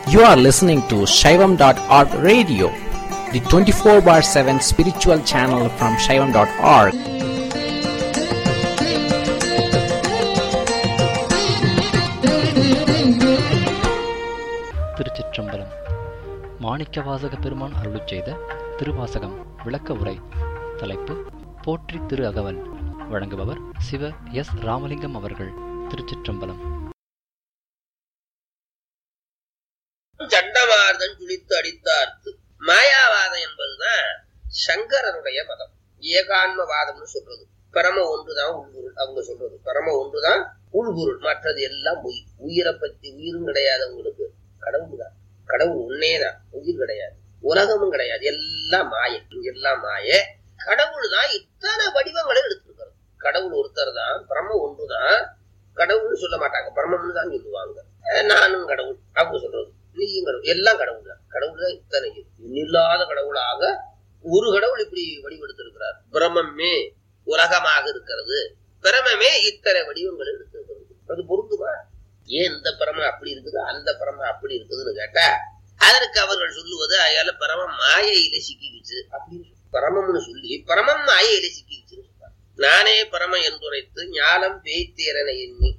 You are listening to Shaivam.org radio, the 24 bar 7 spiritual channel from Shaivam.org. திருச்சிற்றம்பலம் மாணிக்கவாசக பெருமான் அருளுச் செய்த திருவாசகம் விளக்க உரை தலைப்பு போற்றி திரு அகவல் வழங்குபவர் சிவ எஸ் ராமலிங்கம் அவர்கள் திருச்சிற்றம்பலம் சண்டமார்தன் சுழித்து அடித்தார்த்து மாயாவாதம் என்பதுதான் சங்கரனுடைய மதம் ஏகான்மவாதம்னு சொல்றது பரம ஒன்றுதான் உள்பொருள் அவங்க சொல்றது பரம ஒன்றுதான் உள்பொருள் மற்றது எல்லாம் உயிர் உயிரை பத்தி உயிரும் கிடையாது அவங்களுக்கு கடவுள் தான் கடவுள் உன்னேதான் உயிர் கிடையாது உலகமும் கிடையாது எல்லாம் மாய எல்லாம் மாய கடவுள் தான் இத்தனை வடிவங்களை எடுத்திருக்கிறது கடவுள் ஒருத்தர் தான் பரம ஒன்றுதான் கடவுள்னு சொல்ல மாட்டாங்க பரமம்னு தான் சொல்லுவாங்க அஹ் நானும் கடவுள் அவங்க சொல்றது நீயும் கடவுள் எல்லாம் கடவுள் தான் கடவுள் தான் இத்தனை இல்லாத கடவுளாக ஒரு கடவுள் இப்படி வடிவெடுத்திருக்கிறார் பிரம்மமே உலகமாக இருக்கிறது பிரமமே இத்தனை வடிவங்கள் எடுத்திருக்கிறது அது பொருந்துமா ஏன் இந்த பரம அப்படி இருக்குது அந்த பரம அப்படி இருக்குதுன்னு கேட்டா அதற்கு அவர்கள் சொல்லுவது அயால பரமம் மாயையில சிக்கிக்கிச்சு அப்படின்னு சொல்லு. பரமம்னு சொல்லி பரமம் மாயையில சிக்கிக்கிச்சுன்னு சொல்றாங்க நானே பரம என்றுரைத்து ஞானம் பேய்த்தேரனை எண்ணி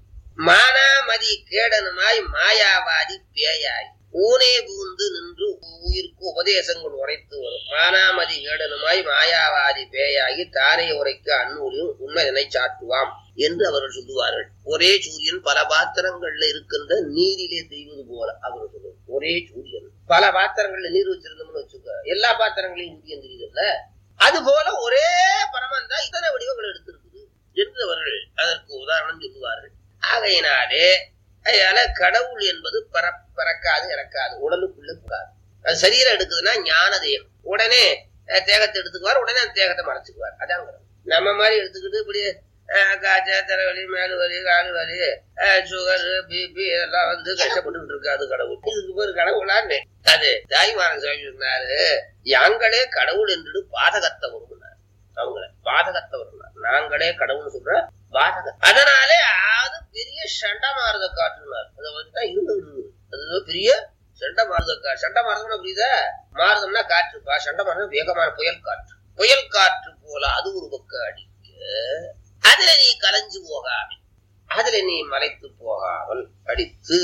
மானாமதி கேடனுமாய் மாயாவாதி பேயாய் ஊனே புகுந்து நின்று உயிருக்கு உபதேசங்கள் உரைத்து வரும் மானாமதி கேடனுமாய் மாயாவாதி பேயாகி தானே உரைக்க அந்நூலில் உண்மைதனை சாட்டுவாம் என்று அவர்கள் சொல்லுவார்கள் ஒரே சூரியன் பல பாத்திரங்கள்ல இருக்கின்ற நீரிலே தெரிவது போல அவர்கள் சொல்லுவார் ஒரே சூரியன் பல பாத்திரங்கள்ல நீர் வச்சிருந்தோம்னு வச்சுக்க எல்லா பாத்திரங்களையும் சூரியன் தெரியுதுல்ல அது போல ஒரே பரமன் தான் இத்தனை வடிவங்கள் எடுத்திருக்குது என்று அவர்கள் அதற்கு உதாரணம் சொல்லுவார்கள் ஆகையினாலே அதனால கடவுள் என்பது பற பறக்காது இறக்காது உடலுக்குள்ள கூடாது அது சரீரம் எடுக்குதுன்னா ஞான தேகம் உடனே அஹ், தேகத்தை எடுத்துக்குவார் உடனே அந்த தேகத்தை மறைச்சுக்குவார் அதான் கடவுள் நம்ம மாதிரி எடுத்துக்கிட்டு இப்படி அஹ், காய்ச்சல் தலைவலி மேலு வலி காலு வலி சுகர் பிபி எல்லாம் வந்து கஷ்டப்பட்டுக்கிட்டு இருக்காது கடவுள் இதுக்கு பேர் கடவுளான்னு அது தாய்மாரன் சுவாமி சொன்னாரு யாங்களே கடவுள் என்று பாதகத்தை வரும்னார் அவங்கள பாதகத்தை வரும்னார் நாங்களே கடவுள் சொல்ற பாதகம் அதனாலே அது பெரிய சண்டமாரத காற்றுனார் அதை வந்துதான் இருந்துகிட்டு அது பெரிய சண்டை மாறுத கா சண்டை மாறுதம்னா புரியுதா மாறுதம்னா காற்றுப்பா சண்டை மாறுதம் வேகமான புயல் காற்று புயல் காற்று போல அது ஒரு பக்கம் அடிக்க அதுல நீ கலைஞ்சு போகாமல் அதுல நீ மலைத்து போகாமல் அடித்து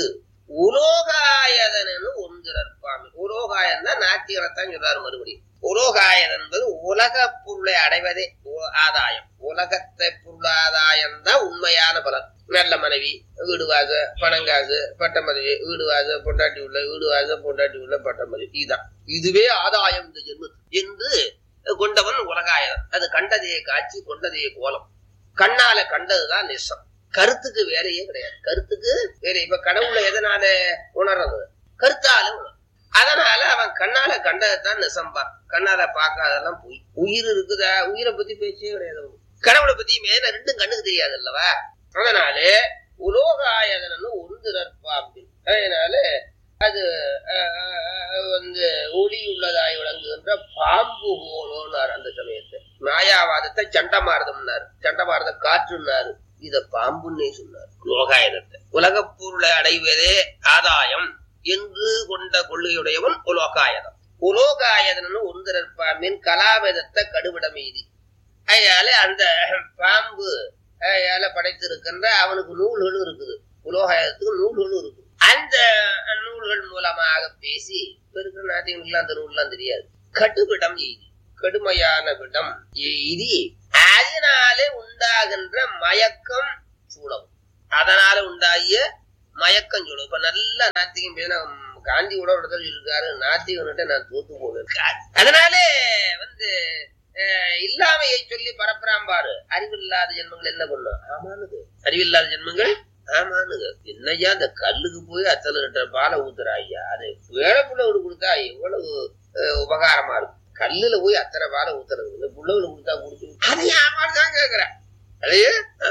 உலோகாயதனு ஒன்றிறப்பாமல் உலோகாயன் தான் நாத்திகரத்தான் சொல்றாரு மறுபடியும் உலோகாயன் என்பது உலக பொருளை அடைவதே உ- ஆதாயம் உலகத்தை பொருளாதாயம் தான் உண்மையான பலன் நல்ல மனைவி வீடு வாச பணங்காசு பட்ட மனைவி வீடு வாச பொண்டாட்டி உள்ள வீடு வாச பொண்டாட்டி உள்ள பட்ட மனைவி இதுதான் இதுவே ஆதாயம் இந்த ஜென்மத்துக்கு என்று கொண்டவன் உலகாயன் அது கண்டதையே காட்சி கொண்டதையே கோலம் கண்ணால கண்டதுதான் நிசம் கருத்துக்கு வேலையே கிடையாது கருத்துக்கு வேலை இப்ப கடவுளை எதனால உணர்றது கருத்தால உணர் அதனால அவன் கண்ணால கண்டதுதான் நிசம்பான் கண்ணால பார்க்காதெல்லாம் போய் உயிர் இருக்குதா உயிரை பத்தி பேச்சே கிடையாது அவனுக்கு. கடவுளை பத்தி மேல ரெண்டும் கண்ணுக்கு தெரியாது அல்லவா அதனாலே உலோகாயதனு ஒன்றிறப்பாம்பில் அதனால அது அஹ், அஹ், வந்து ஒளி உள்ளதாய் விளங்குகின்ற பாம்பு போலோன்னார் அந்த சமயத்தை மாயாவாதத்தை சண்டமாரதம்னாரு சண்டமாரத காற்றுன்னாரு இத பாம்புன்னே சொன்னார் லோகாயதத்தை உலகப் பொருளை அடைவதே ஆதாயம் என்று கொண்ட கொள்கையுடையவன் உலோகாயதம் உலோகாயதனு ஒன்றிறப்பாம்பின் கலாவேதத்தை கடுவிட மீதி அதனால அந்த பாம்பு அதனால படைத்திருக்கின்ற அவனுக்கு நூல்களும் இருக்குது உலோகாயத்துக்கு நூல்களும் இருக்குது அந்த நூல்கள் மூலமாக பேசி இப்ப இருக்கிற நாட்டிகளுக்கு அந்த நூல்லாம் தெரியாது கடுவிடம் எய்தி கடுமையான விடம் எய்தி அதனாலே உண்டாகின்ற மயக்கம் சூடவும் அதனால உண்டாகிய மயக்கம் சூடும் இப்ப நல்ல நாத்திகம் பேசினா காந்தி கூட ஒரு இடத்துல இருக்காரு நாத்திகன்கிட்ட நான் தோத்து போனேன் அதனாலே வந்து அஹ், இல்லாமையை சொல்லி பரப்புறான் பாரு அறிவில்லாத ஜென்மங்கள் என்ன பண்ணும் ஆமானுது அறிவில்லாத ஜென்மங்கள் ஆமானுங்க என்னய்யா அந்த கல்லுக்கு போய் அத்தனை லிட்டர் பாலை ஊத்துறா ஐயா அது வேலை புள்ளவனுக்கு கொடுத்தா எவ்வளவு அஹ், உபகாரமா இருக்கும் கல்லுல போய் அத்தனை பாலை ஊத்துறது இந்த புள்ளவனுக்கு கொடுத்தா குடிச்சு அதை ஆமான்னு தான் கேக்குறேன் அதையே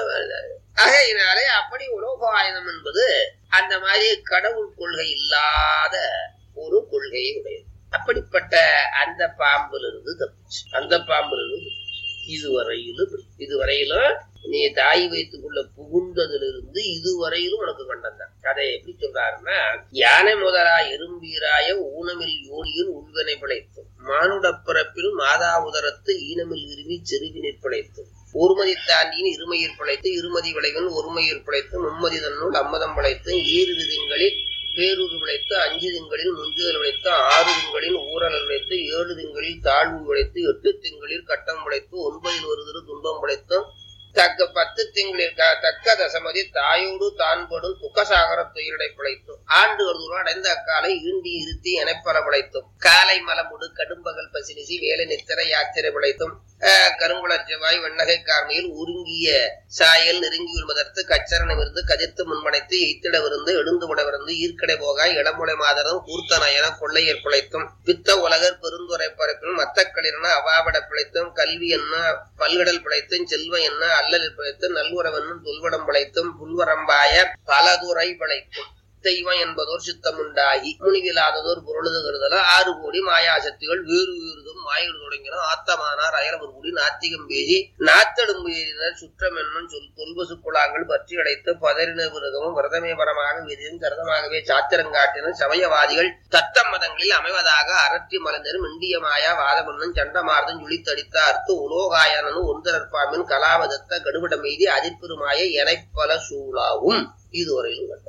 ஆகையினாலே அப்படி உலோகாயுதம் என்பது அந்த மாதிரி கடவுள் கொள்கை இல்லாத ஒரு கொள்கையை உடையது அப்படிப்பட்ட அந்த பாம்பிலிருந்து தப்பிச்சு அந்த பாம்பிலிருந்து தப்பிச்சு. இதுவரையிலும் இப்படி இதுவரையிலும் நீ தாய் வயிற்றுக்குள்ள புகுந்ததிலிருந்து இதுவரையிலும் உனக்கு கண்டம் தான் கதை எப்படி சொல்றாருன்னா யானை முதலா எறும்பீராய ஊனமில் யோனியில் உள்வனை பிழைத்தும் மானுட பிறப்பில் மாதா உதரத்து ஈனமில் விரும்பி செருவினிற் பிழைத்தும் ஒருமதி தாண்டியின் இருமையில் பிழைத்து இருமதி விளைவன் ஒருமையில் பிழைத்து மும்மதி தன்னுள் அம்மதம் பிழைத்து ஈரு திங்களில் பேரூர் விளைத்து அஞ்சு திங்களில் முஞ்சுதல் விளைத்து ஆறு திங்களில் ஊரல் விளைத்து ஏழு திங்களில் தாழ்வு விளைத்து எட்டு திங்களில் கட்டம் விளைத்து ஒன்பதில் ஒரு திரு துன்பம் விளைத்தும் தக்க பத்து திங்களில் க- தக்க தசமதி தாயோடு தான்படும் துக்கசாகர துயிரடை பிழைத்தும் ஆண்டுகள் தூரம் அடைந்த அக்காலை ஈண்டி இருத்தி எனப்பல பிழைத்தும் காலை மலமுடு கடும்பகல் பசிலிசி வேலை நித்திர யாத்திரை பிழைத்தும் ஆஹ், கருங்குளர் செவ்வாய் வெண்ணகை கார்மையில் உருங்கிய சாயல் நெருங்கி உள்மதர்த்து கச்சரணம் இருந்து கதிர்த்து முன்மனைத்து எய்த்திட விருந்து எழுந்து விடவிருந்து ஈர்க்கடை போகாய் இளமுலை மாதரம் கூர்த்த நயன கொள்ளையர் பிழைத்தும் பித்த உலகர் பெருந்துரை பரப்பிலும் மத்தக்களிரன அவாவிட பிழைத்தும் கல்வி என்ன பல்கடல் பிழைத்தும் செல்வம் என்ன அல்லலில் பிழைத்தும் நல்வுறவென்னும் தொல்வடம் பிழைத்தும் புல்வரம்பாய பலதுரை பிழைத்தும் தெய்வம் என்பதோர் சித்தம் உண்டாகி முனிவில்லாததோர் பொருளது கருதல ஆறு கோடி மாயாசக்திகள் வேறு வேறுதும் மாயிடு தொடங்கின ஆத்தமானார் அயலவர் கூடி நாத்திகம் பேசி நாத்தெடும்பு ஏறினர் சுற்றம் என்னும் சொல் தொல்பசு குழாங்கள் பற்றி அடைத்து பதறின விரதமும் விரதமே பரமாக விதியும் கரதமாகவே சாத்திரங்காட்டினர் சமயவாதிகள் தத்தம் மதங்களில் அமைவதாக அரற்றி மலர்ந்தரும் இந்திய மாயா வாதமன்னும் சண்டமார்தம் ஜுளித்தடித்த அர்த்து உலோகாயனனு ஒன்றற்பாமின் கலாவதத்த கடுவிட மீதி அதிர்பெருமாய எனைப்பல சூழாவும் இதுவரையிலும் கண்டோம்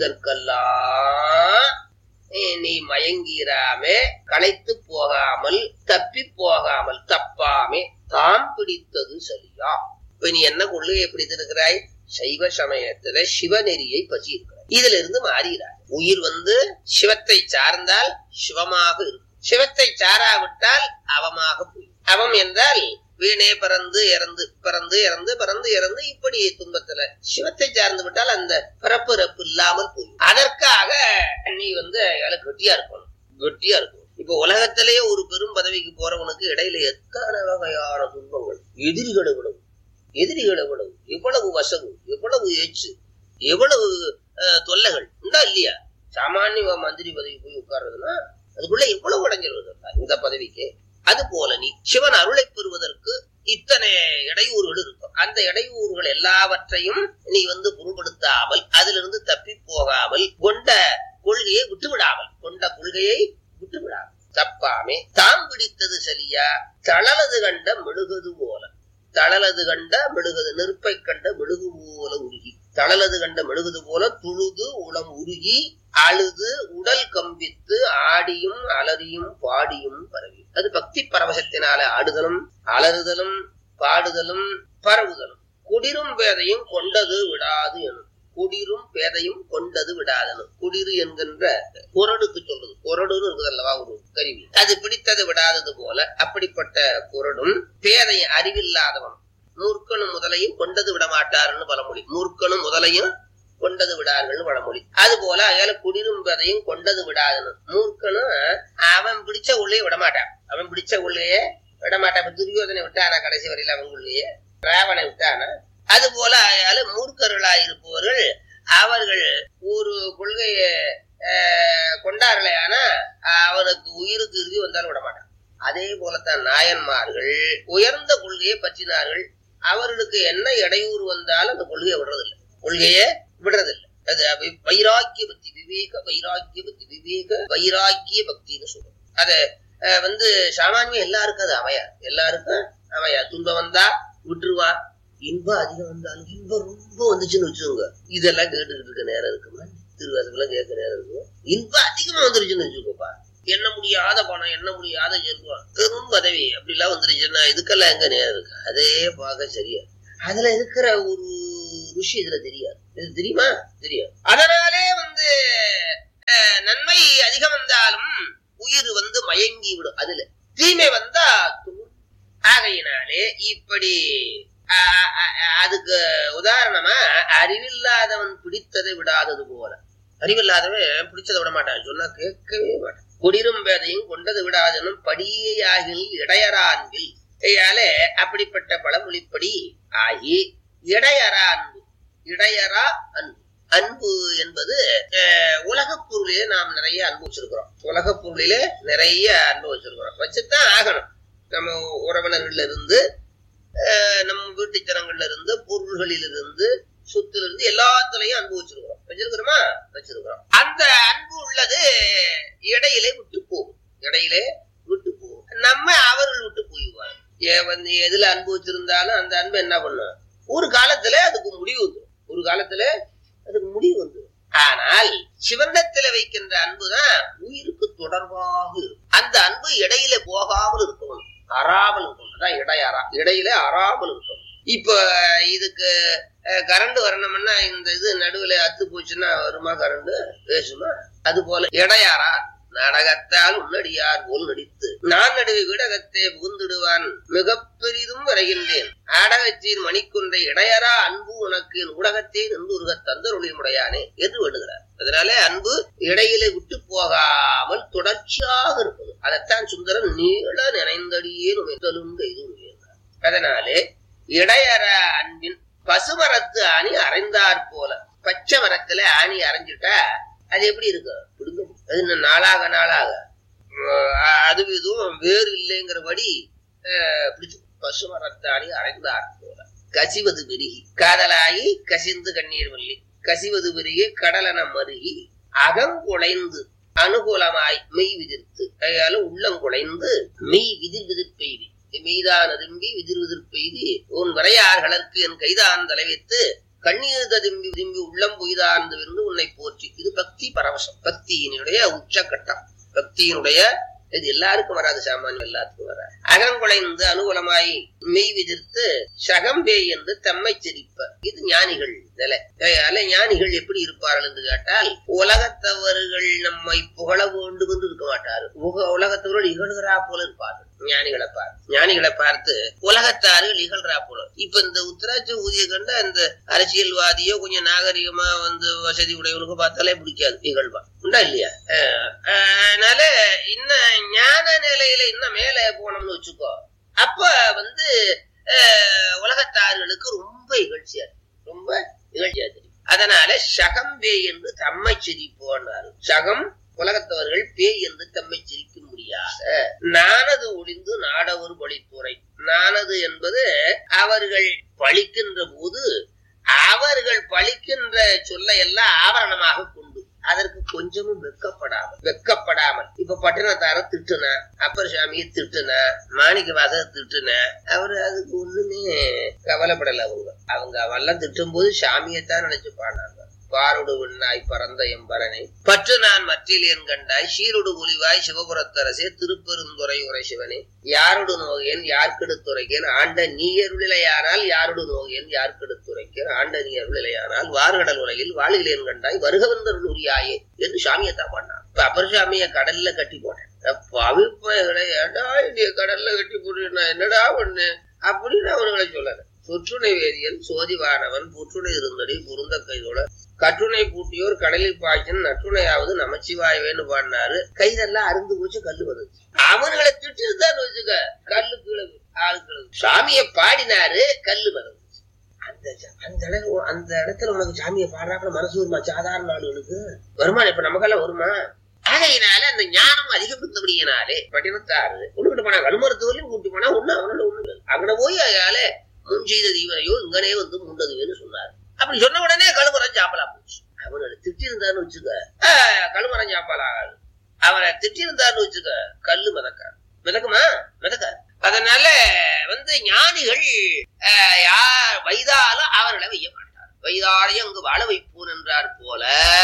இதற்கெல்லாம் ஏ, நீ மயங்கிராமே களைத்து போகாமல் தப்பி போகாமல் தப்பாமே தாம் பிடித்தது சரியா இப்ப நீ என்ன கொள்கையை பிடித்திருக்கிறாய் சைவ சமயத்துல சிவநெறியை பற்றி இருக்கிறாய் இதுல இருந்து மாறுகிறாய் உயிர் வந்து சிவத்தை சார்ந்தால் சிவமாக இருக்கும் சிவத்தை சாராவிட்டால் அவமாக போய் அவம் என்றால் வீணே பிறந்து இறந்து பிறந்து இறந்து பிறந்து இறந்து இப்படி துன்பத்துல சிவத்தை சார்ந்து விட்டால் அந்த பிறப்பு இறப்பு இல்லாமல் போய் அதற்காக நீ வந்து அதுல கெட்டியா இருக்கணும் கெட்டியா இருக்கணும் இப்ப உலகத்திலேயே ஒரு பெரும் பதவிக்கு போறவனுக்கு இடையில எத்தனை வகையான துன்பங்கள் எதிரிகளை விடவும் எதிரிகளை விடவும் எவ்வளவு வசவு எவ்வளவு ஏச்சு எவ்வளவு அஹ், தொல்லைகள் உண்டா இல்லையா சாமானிய மந்திரி பதவி போய் உட்கார்றதுன்னா அதுக்குள்ள எவ்வளவு இடைஞ்சல் வருது இந்த பதவிக்கு அது போல நீ சிவன் அருளை பெறுவதற்கு இத்தனை இடையூறுகள் இருக்கும் அந்த இடையூறுகள் எல்லாவற்றையும் நீ வந்து பொருட்படுத்தாமல் அதிலிருந்து தப்பி போகாமல் கொண்ட கொள்கையை விட்டு விடாமல் கொண்ட கொள்கையை விட்டு விடாமல் தப்பாமே தாம் பிடித்தது சரியா தளலது கண்ட மெழுகுது போல தளலது கண்ட மெழுகுது நெருப்பை கண்ட மெழுகு போல உருகி தளலது கண்ட மெழுகுது போல துழுது உளம் உருகி அழுது உடல் கம்பித்து ஆடியும் அலறியும் பாடியும் பரவி அது பக்தி பரவசத்தினால ஆடுதலும் அலறுதலும் பாடுதலும் பரவுதலும் குடிரும் பேதையும் கொண்டது விடாது எனும் குடிரும் பேதையும் கொண்டது விடாதனும் குடிரு என்கின்ற குரடுக்கு சொல்றது குரடுன்னு இருக்குது அல்லவா ஒரு கருவி அது பிடித்தது விடாதது போல அப்படிப்பட்ட குரடும் பேதை அறிவில்லாதவன் மூர்க்கனும் முதலையும் கொண்டது விட மாட்டாருன்னு பழமொழி மூர்க்கனும் முதலையும் கொண்டது விடார்கள் பழமொழி அது போல அயால குடிரும் பேதையும் கொண்டது விடாதனும் மூர்க்கனும் அவன் பிடிச்ச உள்ளே விட மாட்டான் அவன் பிடிச்ச உள்ளேயே விட மாட்டான் இப்ப துரியோதனை விட்டானா கடைசி வரையில அவன் உள்ளேயே ராவனை விட்டானா அது போல அயால மூர்க்கர்களா இருப்பவர்கள் அவர்கள் ஒரு கொள்கையை ஆஹ், கொண்டார்களே ஆனா அவனுக்கு உயிருக்கு இறுதி வந்தாலும் விட மாட்டான் அதே போலத்தான் நாயன்மார்கள் உயர்ந்த கொள்கையை பற்றினார்கள் அவர்களுக்கு என்ன இடையூறு வந்தாலும் அந்த கொள்கையை விடுறதில்லை கொள்கையை விடுறதில்லை அது வை- வைராக்கிய பக்தி விவேக வைராக்கிய பக்தி விவேக வைராக்கிய பக்தின்னு சொல்றோம் அத அஹ், வந்து சாமானியம் எல்லாருக்கும் அது அமையா எல்லாருக்கும் அமையா துன்பம் வந்தா விட்டுருவா இன்பம் அதிகம் வந்தாலும் இன்பம் ரொம்ப வந்துச்சுன்னு வச்சுக்கோங்க இதெல்லாம் கேட்டுக்கிட்டு இருக்க நேரம் இருக்குமா திருவாசகெல்லாம் கேட்க நேரம் இருக்குமா இன்பம் அதிகமா வந்துருச்சுன்னு வச்சுக்கோப்பா எண்ண முடியாத பணம் எண்ண முடியாத செல்வம் பெரும் பதவி அப்படிலாம் வந்துருச்சுன்னா இதுக்கெல்லாம் எங்க நேரம் இருக்கு அதே பார்க்க சரியா அதுல இருக்கிற ஒரு ருஷி இதுல தெரியாது இது தெரியுமா தெரியாது அதனாலே வந்து அஹ், நன்மை அதிகம் வந்தாலும் உயிர் வந்து மயங்கி விடும் அதுல தீமை வந்தா துன்பம். ஆகையினாலே இப்படி அஹ், அஹ், அதுக்கு உதாரணமா அறிவில்லாதவன் பிடித்ததை விடாதது போல அறிவில்லாதவன் பிடிச்சதை விட மாட்டான் சொன்னா கேட்கவே மாட்டான் குடிரும் பேதையும் கொண்டது விடாதனும் படியாகில் இடையரா அன்பில் கையாலே அப்படிப்பட்ட பழமொழிப்படி ஆகி இடையரா அன்பு இடையரா அன்பு அன்பு என்பது அஹ், உலகப் பொருளிலே நாம் நிறைய அன்பு வச்சிருக்கிறோம் உலகப் பொருளிலே நிறைய அன்பு வச்சிருக்கிறோம் வச்சுதான் ஆகணும் நம்ம உறவினர்கள்ல இருந்து அஹ், நம்ம வீட்டு ஜனங்கள்ல இருந்து பொருள்களில் இருந்து சொத்துல இருந்து எல்லாத்துலயும் அன்பு வச்சிருக்கிறோம் வச்சிருக்கிறோமா வச்சிருக்கிறோம் அந்த அன்பு உள்ளது இடையிலே விட்டு போகும் இடையிலே விட்டு போகும் நம்ம அவர்கள் விட்டு போயிடுவாங்க ஏன் வந்து எதுல அன்பு வச்சிருந்தாலும் அந்த அன்பு என்ன பண்ணும் ஒரு காலத்துல அதுக்கு முடிவு வந்துடும் ஒரு காலத்துல அதுக்கு முடிவு வந்துடும் ஆனால் சிவனிடத்துல வைக்கின்ற அன்புதான் உயிருக்கு தொடர்பாக இருக்கும் அந்த அன்பு இடையில போகாமல் இருக்கணும் அறாமல் இருக்கணும் அதான் இடையறா இடையில அறாமல் இருக்கணும் இப்ப இதுக்கு கரண்ட் வரணும்னா இந்த இது நடுவுல அத்து போச்சுன்னா வருமா கரண்ட் பேசுமா அது போல இடையாரா நாடகத்தால் உன்னடியார் போல் நடித்து நான் நடுவே விடகத்தே புகுந்திடுவான் மிக பெரிதும் வரைகின்றேன் ஆடகச்சீர் மணிக்குன்றை இடையரா அன்பு உனக்கு என் ஊடகத்தே நின்று உருக தந்தருளிய முடையானே என்று வேண்டுகிறார் அதனால அன்பு இடையிலே விட்டு போகாமல் தொடர்ச்சியாக இருப்பது அதைத்தான் சுந்தரன் நீள நினைந்தடியே நுழைத்தலும் கைது அதனாலே இடையற அன்பின் பசுமரத்து அணி அரைந்தாற் போல பச்சை மரத்துல ஆணி அரைஞ்சிட்டா அது எப்படி இருக்கும் பிடுங்க முடியாது. அது இன்னும் நாளாக நாளாக அஹ் அது இதுவும் வேறு இல்லைங்கிறபடி அஹ், பிடிச்சு பசுமரத்து அணி அரைந்தாற் போல கசிவது பெருகி காதலாகி கசிந்து கண்ணீர் வள்ளி கசிவது பெருகி கடலன மருகி அகங்குலைந்து அனுகூலமாய் மெய் விதிர்த்து அதனால உள்ளம் குலைந்து மெய் விதிர் விதிர் பெய்தி மெய்தான் அதும்பி விதிர் விதிர் பெய்தி உன் வரையார்களற்கு என் கைதான் தலைவைத்து கண்ணீர் ததும்பி விரும்பி உள்ளம் பொய்தார்ந்து விருந்து உன்னை போற்றி இது பக்தி பரவசம் பக்தியினுடைய உச்சக்கட்டம் பக்தியினுடைய இது எல்லாருக்கும் வராது சாமானியம் எல்லாத்துக்கும் வராது அகங்குலைந்து அனுகூலமாய் மெய் விதிர்த்து சகம்பே என்று தம்மை சிரிப்ப இது ஞானிகள் நிலை அதனால ஞானிகள் எப்படி இருப்பார்கள் என்று கேட்டால் உலகத்தவர்கள் நம்மை புகழ வேண்டும் என்று இருக்க மாட்டார்கள் உக- உலகத்தவர்கள் இகழ்கிறா போல இருப்பார்கள் ஞானிகளை பார்த்து ஞானிகளை பார்த்து உலகத்தார்கள் இகழ்றா போல இப்ப இந்த உத்தராட்சி ஊதிய கண்ட இந்த அரசியல்வாதியோ கொஞ்சம் நாகரிகமா வந்து வசதி உடையவனுக்கு பார்த்தாலே பிடிக்காது இகழ்வா உண்டா இல்லையா அஹ் அதனால இன்னும் ஞான நிலையில இன்னும் மேலே போனோம்னு வச்சுக்கோ அப்ப வந்து அஹ், உலகத்தார்களுக்கு ரொம்ப இகழ்ச்சியா இருக்கு. ரொம்ப இகழ்ச்சியா தெரியும் அதனால சகம்பே என்று தம்மை சிரிப்போனார் சகம் உலகத்தவர்கள் பேய் என்று தம்மை சிரிக்க முடியாத நானது ஒளிந்து நாடவர் பழித்துறை நானது என்பது அவர்கள் பழிக்கின்ற போது அவர்கள் பழிக்கின்ற சொல்லை எல்லாம் ஆவரணமாக கொண்டு அதற்கு கொஞ்சமும் வெக்கப்படாமல் வெக்கப்படாமல் இப்ப பட்டினத்தார திட்டுன அப்பர் சாமியை திட்டுன மாணிக்க வாசக திட்டுன அவரு அதுக்கு ஒண்ணுமே கவலைப்படல அவங்க அவங்க அவெல்லாம் திட்டும் போது சாமியைத்தான் நினைச்சு பாடினாங்க பாருடு விண்ணாய் பறந்த எம்பரனை பற்று நான் மற்றிலேன் கண்டாய் சீருடு ஒளிவாய் சிவபுரத்தரசே திருப்பெருந்துறை உரை சிவனே யாருடு நோகேன் யார்கெடுத்துரைக்கேன் ஆண்ட நீயருளிலையானால் யாருடு நோகேன் யார்கெடுத்துரைக்கேன் ஆண்ட நீயருளிலையானால் வார்கடல் உலகில் வாழிலேன் கண்டாய் வருகவந்தருள் உரியாயே என்று சாமியத்தான் பண்ணான் இப்ப அப்பர் சாமிய கடல்ல கட்டி போட்டேன் பவிப்பைகளை ஏடா இந்திய கடல்ல கட்டி போட்டு நான் என்னடா பண்ணு அப்படின்னு அவர்களை சொல்லல சொற்றுணை வேதியன் சோதிவானவன் புற்றுணை இருந்தடி புருந்த கைதோட கற்றுணை பூட்டியோர் கடலில் பாய்ச்சின் நற்றுணையாவது நமச்சிவாயவேன்னு பாடினாரு கைதெல்லாம் அருந்து போச்சு கல்லு வந்துச்சு அவர்களை திட்டிருந்தான்னு வச்சுக்க கல்லு கீழே ஆளு கீழே சாமியை பாடினாரு கல்லு வந்துச்சு அந்த ச- அந்த இடம் அந்த இடத்துல உனக்கு சாமியை பாடுறாப்புல மனசு வருமா சாதாரண ஆளுகளுக்கு வருமா இப்ப நமக்கெல்லாம் வருமா ஆகையினால அந்த ஞானம் அதிகப்படுத்தபடியினாலே பட்டினத்தாரு கொண்டுகிட்டு போனா கழுமரத்துவரையும் கூட்டி போனா ஒண்ணு அவனோட ஒண்ணு அங்கன போய் அயால முன் செய்த தீவனையோ இங்கனே வந்து முண்டதுவேன்னு சொன்னார் அப்படி சொன்ன உடனே கழுமரம் சாம்பலா போச்சு அவனை திட்டிருந்தான்னு வச்சுக்க ஆஹ், கழுமரம் சாம்பல் ஆகாது அவனை திட்டிருந்தான்னு வச்சுக்க கல்லு மிதக்காது மிதக்குமா மிதக்காது அதனால வந்து ஞானிகள் ஆஹ், யார் வைதாலும் அவர்களை வைய மாட்டார் வைதாரையும் அங்கு வாழ வைப்போன் என்றார் போல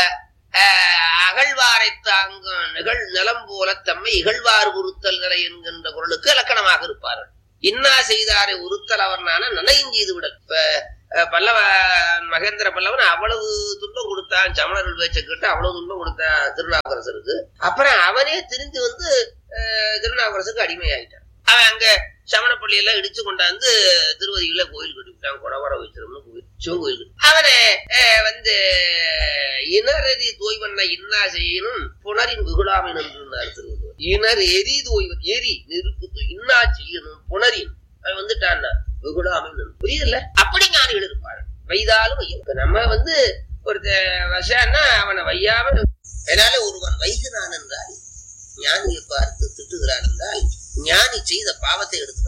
ஆஹ், அகழ்வாரை தாங்கும் நிகழ் நிலம் போல தம்மை இகழ்வார் உறுத்தல் நிலை என்கின்ற குரலுக்கு இலக்கணமாக இருப்பார்கள் இன்னா செய்தாரை உறுத்தல் அவர்னான நனையும் செய்து விடல் இப்ப அஹ், பல்லவ மகேந்திர பல்லவன் அவ்வளவு துன்பம் கொடுத்தான் சமணர்கள் பேச்சை கேட்டு அவ்வளவு துன்பம் கொடுத்தான் திருநாவுக்கரசருக்கு அப்புறம் அவனே திரும்பி வந்து அஹ், திருநாவுக்கரசருக்கு அடிமையாயிட்டான் அவன் அங்க சமண பள்ளியெல்லாம் இடிச்சு கொண்டாந்து திருவதியில கோயில் கட்டிவிட்டான் குடவர வச்சிரும்னு கோயில் சிவன் கோயில் கட்டி- அவனை அஹ், வந்து இனரதி தோய்வண்ண இன்னா செய்யணும் புனரின் விகுலாமின் என்றார் திருவள்ளுவர் இனர் எரி தோய்வன் எரி நெருப்பு தோய் இன்னா செய்யணும் புனரின் அவன் வந்துட்டான்னா வெகுடாமின் புரியுதுல்ல அப்படி ஞானிகள் இருப்பாரு வைதாலும் வையும் இப்ப நம்ம வந்து ஒரு வசான்னா அவனை வையாம அதனால ஒருவன் வைகிறான் என்றால் ஞானியை பார்த்து திட்டுகிறான் என்றால் ஞானி செய்த பாவத்தை எடுத்துக்கிறான்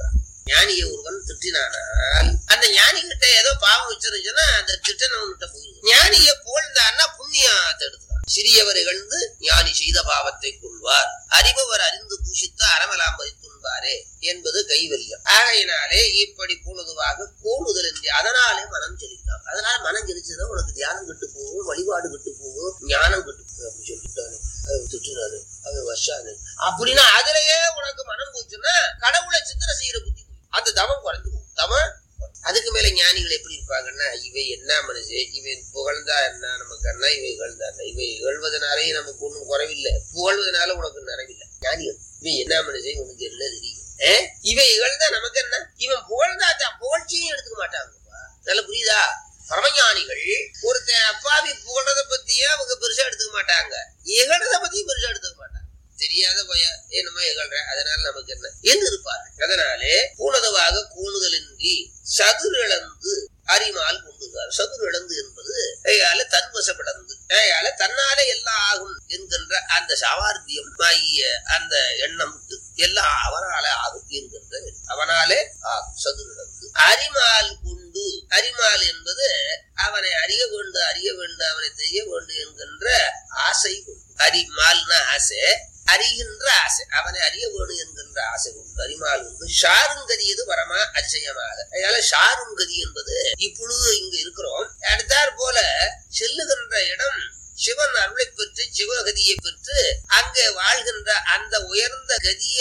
ஞானியை ஒருவன் திட்டினானால் அந்த ஞானி கிட்ட ஏதோ பாவம் வச்சிருந்துச்சுன்னா அந்த திட்டனவன்கிட்ட போயிடும் ஞானியை புகழ்ந்தான்னா புண்ணியத்தை எடுத்துக்கலாம் சிறியவர் இகழ்ந்து ஞானி செய்த பாவத்தை கொள்வார் அறிபவர் அறிந்து பூஷித்து அறமெல்லாம் பறித்துண்பாரே என்பது கைவல்யம் ஆகையினாலே இப்படி பொழுதுவாக கோணுதல் என்று அதனாலே மனம் செலுத்தாம் அதனால மனம் செலுத்ததான் உனக்கு தியானம் கெட்டு போகும் வழிபாடு கெட்டு போகும் ஞானம் கெட்டு போகும் அப்படின்னு சொல்லிட்டாரு அவர் திட்டுறாரு அவர் வஷாரு அப்படின்னா அதுலயே உனக்கு மனம் போச்சுன்னா கடவுளை சித்திர செய்யற புத்தி போய் அந்த தவம் குறைஞ்சு போகும் தவம் அதுக்கு மேல ஞானிகள் எப்படி இருப்பாங்கன்னா இவை என்ன மனுஷே இவை புகழ்ந்தா என்ன நமக்கு என்ன இவை இகழ்ந்தா என்ன இவை இகழ்வதனாலேயே நமக்கு ஒண்ணும் குறைவில்லை புகழ்வதனால உனக்கு நிறைவில்லை ஞானிகள் இவை என்ன மனுஷே உனக்கு என்ன தெரியும் ஏ? இவை இகழ்ந்தா நமக்கு என்ன இவன் புகழ்ந்தா தான் புகழ்ச்சியும் எடுத்துக்க மாட்டாங்கப்பா நல்ல புரியுதா பரமஞானிகள் ஒருத்தன் அப்பாவி புகழ்றத பத்தியே அவங்க பெருசா எடுத்துக்க மாட்டாங்க இகழ்றத பத்தியும் பெருசா எடுத்துக்க மாட்டாங்க தெரியாத பய என்னமோ இகழ்ற அதனால நமக்கு என்ன என்று இருப்பார்கள் அதனாலே பூனதவாக கூணுதலின்றி சதுரிழந்து அறிமால் கொண்டுகிறார் சதுரிழந்து என்பது ஏயால தன்வசப்படந்து ஏயால தன்னாலே எல்லாம் ஆகும் என்கின்ற அந்த சாவார்த்தியம் ஆகிய அந்த எண்ணம் எல்லாம் அவனால ஆகும் என்கின்ற எண்ணம். அவனாலே ஆகும் சதுரிழந்து அறிமால் கொண்டு அறிமால் என்பது அவனை அறிய வேண்டும் அறிய வேண்டும் அவனை தெரிய வேண்டும் என்கின்ற ஆசை கொண்டு அறிமால்னா ஆசை அறிகின்ற ஆசை அவனை அறிய வேணும் என்கின்ற ஆசை உண்டு அறிமால் உண்டு ஷாருங்கதியது வரமா அதிசயமாக அதனால ஷாருங்கதி என்பது இப்பொழுது இங்கு இருக்கிறோம் அடுத்தாற் போல செல்லுகின்ற இடம் சிவன் அருளை பெற்று சிவகதியை பெற்று அங்கே வாழ்கின்ற அந்த உயர்ந்த கதியை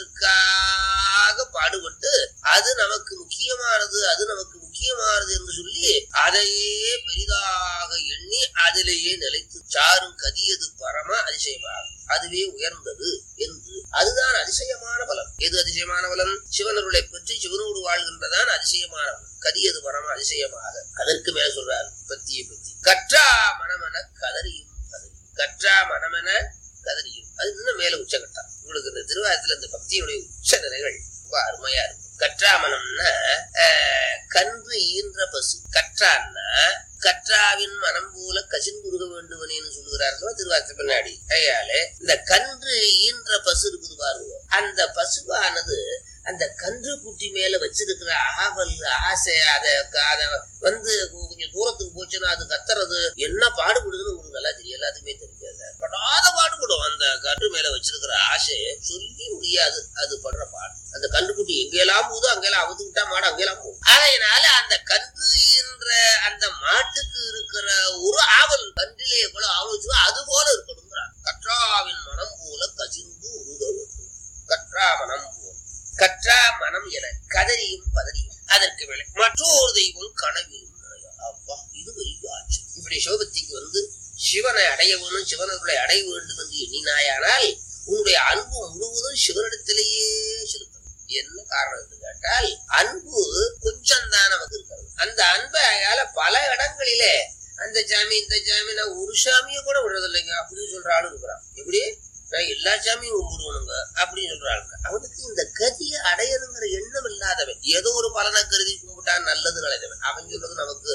பெறுவதற்காக பாடுபட்டு அது நமக்கு முக்கியமானது அது நமக்கு முக்கியமானது என்று சொல்லி அதையே பெரிதாக எண்ணி அதிலேயே நிலைத்து சாரும் கதியது பரம அதிசயமாகும் அதுவே உயர்ந்தது என்று அதுதான் அதிசயமான பலன் எது அதிசயமான பலன் சிவனருளை பற்றி சிவனோடு வாழ்கின்றதான் அதிசயமான பலன் கதியது பரம அதிசயமாக அதற்கு மேல சொல்றார் பத்தியை பத்தி கற்றா மனமென கதறியும் கதறியும் கற்றா மனமென கதறியும் அது இன்னும் மேல உச்சகட்டா உங்களுக்கு இந்த திருவாரத்துல இந்த பக்தியுடைய உச்ச நிலைகள் ரொம்ப அருமையா இருக்கும் கற்றாமனம்னா ஆஹ், கன்று ஈன்ற பசு கற்றான்னா கற்றாவின் மனம் போல கசின்குருக வேண்டுவனேன்னு சொல்லுகிறார்கள் திருவாரத்து பின்னாடி கையாலே இந்த கன்று ஈன்ற பசு இருக்குது பாருங்க அந்த பசுவானது அந்த கன்று குட்டி மேல வச்சிருக்கிற ஆவல் ஆசை அதை அதை வந்து கொஞ்சம் தூரத்துக்கு போச்சுன்னா அது கத்துறது என்ன பாடுபடுதுன்னு உங்களுக்கு நல்லா தெரியும் எல்லாத்துக்குமே தெரியாது படாத பாடுபடும் அந்த கன்று மேல வச்சிருக்கிற ஆசையை சொல்லி முடியாது அது படுற பாடு அந்த கன்றுக்குட்டி எங்கெல்லாம் போகுதோ அங்கெல்லாம் அவுத்து விட்டா மாடு அங்கெல்லாம் போகும் அதனால அந்த கன்று என்ற அந்த மாட்டுக்கு இருக்கிற ஒரு ஆவல் கன்றிலே எவ்வளவு ஆவல் வச்சுக்கோ அது போல இருக்கணுங்கிறார் கற்றாவின் மனம் போல கசிந்து உருக வேண்டும் கற்றா மனம் போல கற்றா மனம் என கதறியும் பதறியும் அதற்கு மேலே மற்றொரு தெய்வம் கனவிலும் நனையா. அப்பா இது பெரிய ஆச்சு இப்படி சிவபக்திக்கு வந்து சிவனை அடைய வேணும் சிவனர்களை அடைய வேண்டும் என்று எண்ணினாயானால் உன்னுடைய அன்பு முழுவதும் சிவனிடத்திலேயே செலுத்தணும் என்ன காரணம் என்று கேட்டால் அன்பு கொஞ்சம் தான் நமக்கு இருக்கிறது அந்த அன்பை அயால பல இடங்களிலே அந்த சாமி இந்த சாமி நான் ஒரு சாமியை கூட விடுறதில்லைங்க அப்படின்னு சொல்ற ஆளு இருக்கிறான் எப்படி நான் எல்லா சாமியும் கும்பிடுவனுங்க அப்படின்னு சொல்ற ஆளுங்க அவனுக்கு இந்த கதியை அடையணுங்கிற எண்ணம் இல்லாதவன் ஏதோ ஒரு பலனை கருதி கும்பிட்டான் நல்லது நினைத்தவன் அவன் சொல்றது நமக்கு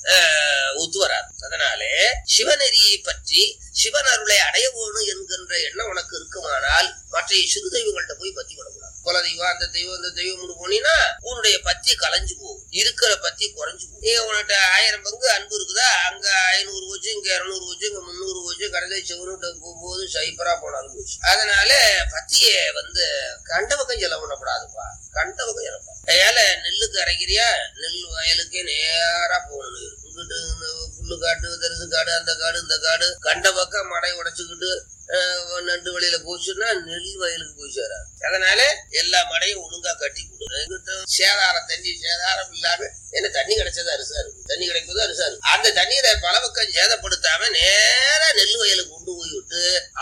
ஆஹ், ஒத்து வராது அதனாலே சிவநெறியை பற்றி சிவன் அருளை அடைய வேணும் என்கின்ற எண்ணம் உனக்கு இருக்குமானால் மற்ற சிறு தெய்வங்கள்ட்ட போய் பத்தி விடக்கூடாது குல தெய்வம் அந்த தெய்வம் இந்த தெய்வம் போனீங்கன்னா உன்னுடைய பத்தி கலைஞ்சு போகும் இருக்கிற பத்தி குறைஞ்சு போகும் நீ உன்கிட்ட ஆயிரம் பங்கு அன்பு இருக்குதா அங்க ஐநூறு போச்சு இங்க இருநூறு போச்சு இங்க முந்நூறு போச்சு கடைசி சிவனுட்ட போகும்போது சைப்பரா போனாலும் போச்சு அதனால பத்திய வந்து கண்ட பக்கம் செலவு பண்ணக்கூடாதுப்பா கண்ட பக்கம் செலவு அதனால நெல்லுக்கு அரைக்கிறியா நெல் வயலுக்கே நேரா போகணும் இங்கிட்டு இந்த புல்லு காட்டு தரிசு காடு அந்த காடு இந்த காடு கண்ட பக்கம் மடை உடைச்சுக்கிட்டு அஹ், நண்டு வழியில போச்சுன்னா நெல் வயலுக்கு போய் சேராது அதனால எல்லா மடையும் ஒழுங்கா கட்டி கொடு எங்கிட்ட சேதாரம் தண்ணி சேதாரம் இல்லாம என்ன தண்ணி கிடைச்சது அரிசா இருக்கு தண்ணி கிடைப்பது அரிசா இருக்கு அந்த தண்ணீரை பல பக்கம் சேதப்படுத்த